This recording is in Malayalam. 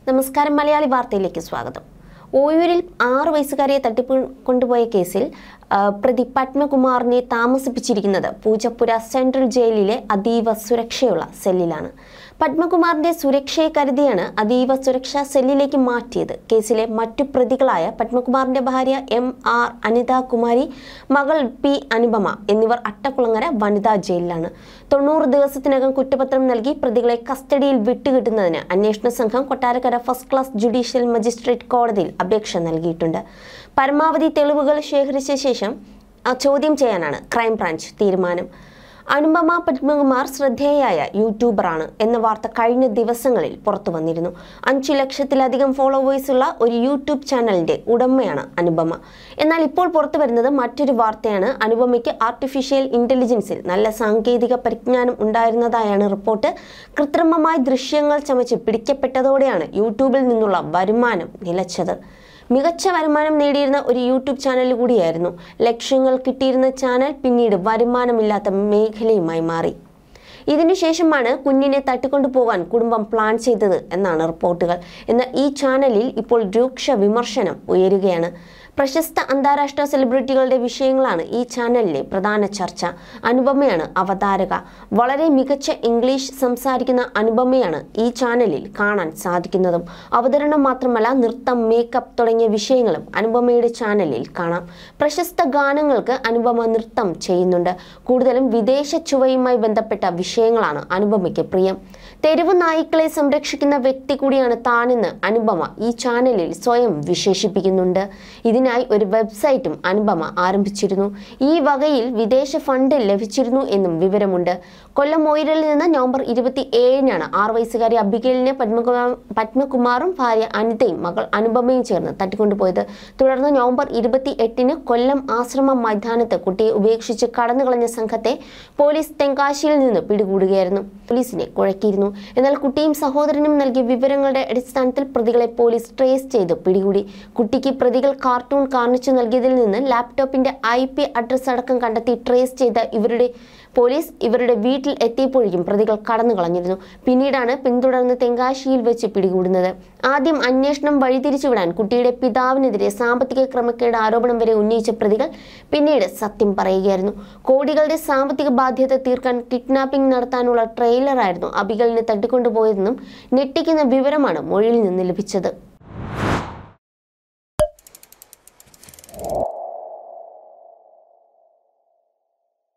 നമസ്കാരം മലയാളി വാർത്തയിലേക്ക് സ്വാഗതം ഓയൂരിൽ ആറ് വയസ്സുകാരിയെ തട്ടിപ്പ് കൊണ്ടുപോയ കേസിൽ ആ, പ്രതി പത്മകുമാറിനെ താമസിപ്പിച്ചിരിക്കുന്നത് പൂജപ്പുര സെൻട്രൽ ജയിലിലെ അതീവ സുരക്ഷയുള്ള സെല്ലിലാണ് പത്മകുമാറിന്റെ സുരക്ഷയെ കരുതിയാണ് അതീവ സുരക്ഷാ സെല്ലിലേക്ക് മാറ്റിയത് കേസിലെ മറ്റു പ്രതികളായ പത്മകുമാറിന്റെ ഭാര്യ എം ആർ അനിതാ കുമാരി മകൾ പി അനുപമ എന്നിവർ അട്ടക്കുളങ്ങര വനിതാ ജയിലിലാണ് തൊണ്ണൂറ് ദിവസത്തിനകം കുറ്റപത്രം നൽകി പ്രതികളെ കസ്റ്റഡിയിൽ വിട്ടുകിട്ടുന്നതിന് അന്വേഷണ സംഘം Kottarakkara first class judicial magistrate കോടതിയിൽ അപേക്ഷ നൽകിയിട്ടുണ്ട് പരമാവധി തെളിവുകൾ ശേഖരിച്ച ശേഷം ആ, ചോദ്യം ചെയ്യാനാണ് ക്രൈംബ്രാഞ്ച് തീരുമാനം അനുപമ പത്മകുമാർ ശ്രദ്ധേയായ യൂട്യൂബറാണ് എന്ന വാർത്ത കഴിഞ്ഞ ദിവസങ്ങളിൽ പുറത്തു വന്നിരുന്നു അഞ്ചു ലക്ഷത്തിലധികം ഫോളോവേഴ്സ് ഉള്ള ഒരു യൂട്യൂബ് ചാനലിന്റെ ഉടമയാണ് അനുപമ എന്നാൽ ഇപ്പോൾ പുറത്തു വരുന്നത് മറ്റൊരു വാർത്തയാണ് അനുപമയ്ക്ക് ആർട്ടിഫിഷ്യൽ ഇന്റലിജൻസിൽ നല്ല സാങ്കേതിക പരിജ്ഞാനം ഉണ്ടായിരുന്നതായാണ് റിപ്പോർട്ട് കൃത്രിമമായി ദൃശ്യങ്ങൾ ചമച്ച് പിടിക്കപ്പെട്ടതോടെയാണ് യൂട്യൂബിൽ നിന്നുള്ള വരുമാനം നിലച്ചത് മികച്ച വരുമാനം നേടിയിരുന്ന ഒരു യൂട്യൂബ് ചാനൽ കൂടിയായിരുന്നു ലക്ഷ്യങ്ങൾ കിട്ടിയിരുന്ന ചാനൽ പിന്നീട് വരുമാനമില്ലാത്ത മേഖലയുമായി മാറി ഇതിനുശേഷമാണ് കുഞ്ഞിനെ തട്ടിക്കൊണ്ടു പോകാൻ കുടുംബം പ്ലാൻ ചെയ്തത് എന്നാണ് റിപ്പോർട്ടുകൾ എന്നാൽ ഈ ചാനലിൽ ഇപ്പോൾ രൂക്ഷ വിമർശനം ഉയരുകയാണ് പ്രശസ്ത അന്താരാഷ്ട്ര സെലിബ്രിറ്റികളുടെ വിഷയങ്ങളാണ് ഈ ചാനലിലെ പ്രധാന ചർച്ച അനുപമയാണ് അവതാരക വളരെ മികച്ച ഇംഗ്ലീഷ് സംസാരിക്കുന്ന അനുപമയാണ് ഈ ചാനലിൽ കാണാൻ സാധിക്കുന്നതും അവതരണം മാത്രമല്ല നൃത്തം മേക്കപ്പ് തുടങ്ങിയ വിഷയങ്ങളും അനുപമയുടെ ചാനലിൽ കാണാം പ്രശസ്ത ഗാനങ്ങൾക്ക് അനുപമ നൃത്തം ചെയ്യുന്നുണ്ട് കൂടുതലും വിദേശ ചുവയുമായി ബന്ധപ്പെട്ട വിഷയങ്ങളാണ് അനുപമയ്ക്ക് പ്രിയം തെരുവ് നായ്ക്കളെ സംരക്ഷിക്കുന്ന വ്യക്തി കൂടിയാണ് താനെന്ന് അനുപമ ഈ ചാനലിൽ സ്വയം വിശേഷിപ്പിക്കുന്നുണ്ട് ഇതിനായി ഒരു വെബ്സൈറ്റും അനുപമ ആരംഭിച്ചിരുന്നു ഈ വകയിൽ വിദേശ ഫണ്ട് ലഭിച്ചിരുന്നു എന്നും വിവരമുണ്ട് കൊല്ലം ഓയിലിൽ നിന്ന് നവംബർ ഇരുപത്തി ഏഴിനാണ് ആറ് വയസ്സുകാരി അബിഗേലിനെ പത്മകുമാർ പത്മകുമാറും ഭാര്യ അനിതയും മകൾ അനുപമയും ചേർന്ന് തട്ടിക്കൊണ്ടുപോയത് തുടർന്ന് നവംബർ ഇരുപത്തി എട്ടിന് കൊല്ലം ആശ്രമം മൈതാനത്ത് കുട്ടിയെ ഉപേക്ഷിച്ച് കടന്നുകളഞ്ഞ സംഘത്തെ പോലീസ് തെങ്കാശിയിൽ നിന്ന് പിടികൂടുകയായിരുന്നു പോലീസിനെ കുഴക്കിയിരുന്നു എന്നാൽ കുട്ടിയും സഹോദരനും നൽകിയ വിവരങ്ങളുടെ അടിസ്ഥാനത്തിൽ പ്രതികളെ പോലീസ് ട്രേസ് ചെയ്ത് പിടികൂടി കുട്ടിക്ക് പ്രതികൾ കാർട്ടൂൺ കാണിച്ചു നൽകിയതിൽ നിന്ന് ലാപ്ടോപ്പിന്റെ ഐ പി അഡ്രസ് അടക്കം കണ്ടെത്തി ട്രേസ് ചെയ്ത ഇവരുടെ പോലീസ് ഇവരുടെ വീട്ടിൽ എത്തിയപ്പോഴേക്കും പ്രതികൾ കടന്നു കളഞ്ഞിരുന്നു പിന്നീടാണ് പിന്തുടർന്ന് തെങ്കാശിയിൽ വെച്ച് പിടികൂടുന്നത് ആദ്യം അന്വേഷണം വഴിതിരിച്ചുവിടാൻ കുട്ടിയുടെ പിതാവിനെതിരെ സാമ്പത്തിക ക്രമക്കേട് ആരോപണം വരെ ഉന്നയിച്ച പ്രതികൾ പിന്നീട് സത്യം പറയുകയായിരുന്നു കോടികളുടെ സാമ്പത്തിക ബാധ്യത തീർക്കാൻ കിഡ്നാപ്പിംഗ് നടത്താനുള്ള ട്രെയിലറായിരുന്നു അബികളിനെ തട്ടിക്കൊണ്ടുപോയതെന്നും ഞെട്ടിക്കുന്ന വിവരമാണ് മൊഴിയിൽ നിന്ന് ലഭിച്ചത്